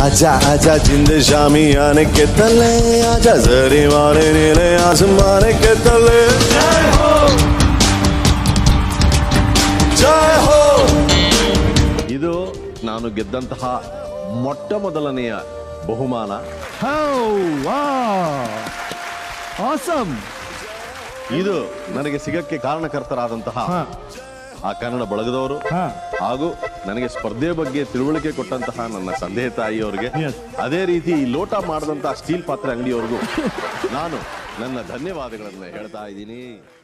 आजा आजा जिंद शामी आने के तले आजा जरी मारे नीले आसमाने के तले जय हो जय हो ಇದು ನಾನು ಗೆದ್ದಂತಹ ಮೊಟ್ಟ ಮೊದಲನೆಯ ಬಹುಮಾನ ಆಸಮ್ ಇದು ನನಗೆ ಸಿಗಕ್ಕೆ ಕಾರಣಕರ್ತರಾದಂತಹ ಆ ಕನ್ನಡ ಬಳಗದವರು ಹಾಗೂ ನನಗೆ ಸ್ಪರ್ಧೆ ಬಗ್ಗೆ ತಿಳುವಳಿಕೆ ಕೊಟ್ಟಂತಹ ನನ್ನ ತಂದೆ ತಾಯಿಯವರಿಗೆ Yes. ಅದೇ ರೀತಿ ಈ ಲೋಟ ಮಾಡಿದಂತಹ ಸ್ಟೀಲ್ ಪಾತ್ರೆ ಅಂಗಡಿಯವರೆಗೂ ನಾನು ನನ್ನ ಧನ್ಯವಾದಗಳನ್ನು ಹೇಳ್ತಾ ಇದ್ದೀನಿ